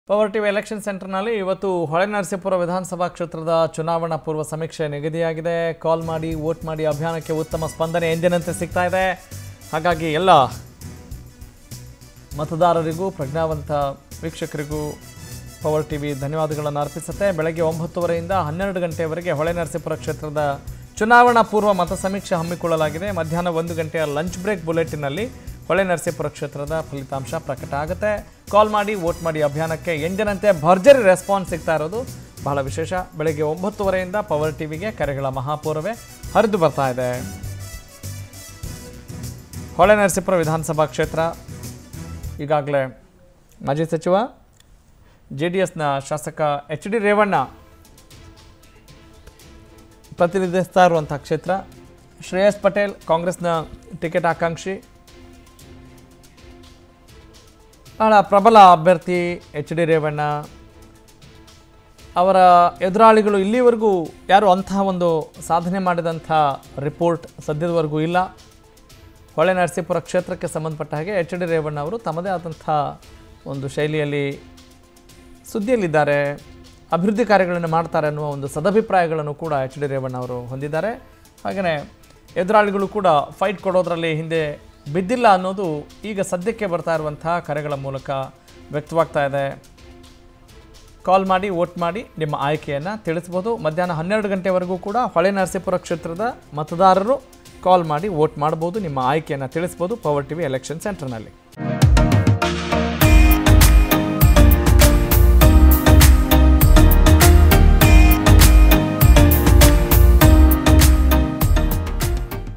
power TV election ಸೆಂಟರ್ನಲ್ಲಿ ಇವತ್ತು ಹೊಳೆನರಸೀಪುರ ವಿಧಾನಸಭಾ ಕ್ಷೇತ್ರದ ಚುನಾವಣಾ ಪೂರ್ವ ಸಮೀಕ್ಷೆ ನಿಗದಿಯಾಗಿದೆ ಕಾಲ್ ಮಾಡಿ ವೋಟ್ ಮಾಡಿ ಅಭಿಯಾನಕ್ಕೆ ಉತ್ತಮ ಸ್ಪಂದನೆ ಎಂದಿನಂತೆ ಸಿಗ್ತಾ ಇದೆ ಹಾಗಾಗಿ ಎಲ್ಲ ಮತದಾರರಿಗೂ ಪ್ರಜ್ಞಾವಂತ ವೀಕ್ಷಕರಿಗೂ ಪವರ್ ಟಿವಿ ಧನ್ಯವಾದಗಳನ್ನು ಅರ್ಪಿಸುತ್ತೆ ಬೆಳಗ್ಗೆ ಒಂಬತ್ತುವರೆಯಿಂದ ಹನ್ನೆರಡು ಗಂಟೆಯವರೆಗೆ ಹೊಳೆನರಸೀಪುರ ಕ್ಷೇತ್ರದ ಚುನಾವಣಾ ಪೂರ್ವ ಮತ ಸಮೀಕ್ಷೆ ಹಮ್ಮಿಕೊಳ್ಳಲಾಗಿದೆ ಮಧ್ಯಾಹ್ನ ಒಂದು ಗಂಟೆಯ ಲಂಚ್ ಬ್ರೇಕ್ ಬುಲೆಟಿನ್ನಲ್ಲಿ ಹೊಳೆನರಸೀಪುರ ಕ್ಷೇತ್ರದ ಫಲಿತಾಂಶ ಪ್ರಕಟ ಆಗುತ್ತೆ ಕಾಲ್ ಮಾಡಿ ವೋಟ್ ಮಾಡಿ ಅಭಿಯಾನಕ್ಕೆ ಎಂದಿನಂತೆ ಭರ್ಜರಿ ರೆಸ್ಪಾನ್ಸ್ ಸಿಗ್ತಾ ಇರೋದು ಬಹಳ ವಿಶೇಷ ಬೆಳಗ್ಗೆ ಒಂಬತ್ತುವರೆಯಿಂದ ಪವರ್ ಟಿವಿಗೆ ಕರೆಗಳ ಮಹಾಪೂರ್ವೇ ಹರಿದು ಬರ್ತಾ ಇದೆ ಹೊಳೆನರಸೀಪುರ ವಿಧಾನಸಭಾ ಕ್ಷೇತ್ರ ಈಗಾಗಲೇ ಮಾಜಿ ಸಚಿವ ಜೆ ಡಿ ಎಸ್ನ ಶಾಸಕ ಎಚ್ ಡಿ ರೇವಣ್ಣ ಪ್ರತಿನಿಧಿಸ್ತಾ ಇರುವಂಥ ಕ್ಷೇತ್ರ ಶ್ರೇಯಸ್ ಪಟೇಲ್ ಕಾಂಗ್ರೆಸ್ನ ಟಿಕೆಟ್ ಆಕಾಂಕ್ಷಿ ಬಹಳ ಪ್ರಬಲ ಅಭ್ಯರ್ಥಿ ಎಚ್ ಡಿ ರೇವಣ್ಣ ಅವರ ಎದುರಾಳಿಗಳು ಇಲ್ಲಿವರೆಗೂ ಯಾರು ಅಂತಹ ಒಂದು ಸಾಧನೆ ಮಾಡಿದಂಥ ರಿಪೋರ್ಟ್ ಸದ್ಯದವರೆಗೂ ಇಲ್ಲ ಹೊಳೆ ನರಸೀಪುರ ಕ್ಷೇತ್ರಕ್ಕೆ ಸಂಬಂಧಪಟ್ಟ ಹಾಗೆ ಎಚ್ ಡಿ ರೇವಣ್ಣ ಅವರು ತಮ್ಮದೇ ಆದಂಥ ಒಂದು ಶೈಲಿಯಲ್ಲಿ ಸುದ್ದಿಯಲ್ಲಿದ್ದಾರೆ ಅಭಿವೃದ್ಧಿ ಕಾರ್ಯಗಳನ್ನು ಮಾಡ್ತಾರೆ ಅನ್ನುವ ಒಂದು ಸದಭಿಪ್ರಾಯಗಳನ್ನು ಕೂಡ ಎಚ್ ಡಿ ರೇವಣ್ಣ ಅವರು ಹೊಂದಿದ್ದಾರೆ ಹಾಗೆಯೇ ಎದುರಾಳಿಗಳು ಕೂಡ ಫೈಟ್ ಕೊಡೋದರಲ್ಲಿ ಹಿಂದೆ ಬಿದ್ದಿಲ್ಲ ಅನ್ನೋದು ಈಗ ಸದ್ಯಕ್ಕೆ ಬರ್ತಾ ಇರುವಂಥ ಕರೆಗಳ ಮೂಲಕ ವ್ಯಕ್ತವಾಗ್ತಾ ಇದೆ ಕಾಲ್ ಮಾಡಿ ವೋಟ್ ಮಾಡಿ ನಿಮ್ಮ ಆಯ್ಕೆಯನ್ನು ತಿಳಿಸ್ಬೋದು ಮಧ್ಯಾಹ್ನ ಹನ್ನೆರಡು ಗಂಟೆವರೆಗೂ ಕೂಡ ಹೊಳೆ ನರಸೀಪುರ ಕ್ಷೇತ್ರದ ಮತದಾರರು ಕಾಲ್ ಮಾಡಿ ವೋಟ್ ಮಾಡ್ಬೋದು ನಿಮ್ಮ ಆಯ್ಕೆಯನ್ನು ತಿಳಿಸ್ಬೋದು ಪವರ್ ಟಿವಿ ಎಲೆಕ್ಷನ್ ಸೆಂಟರ್ನಲ್ಲಿ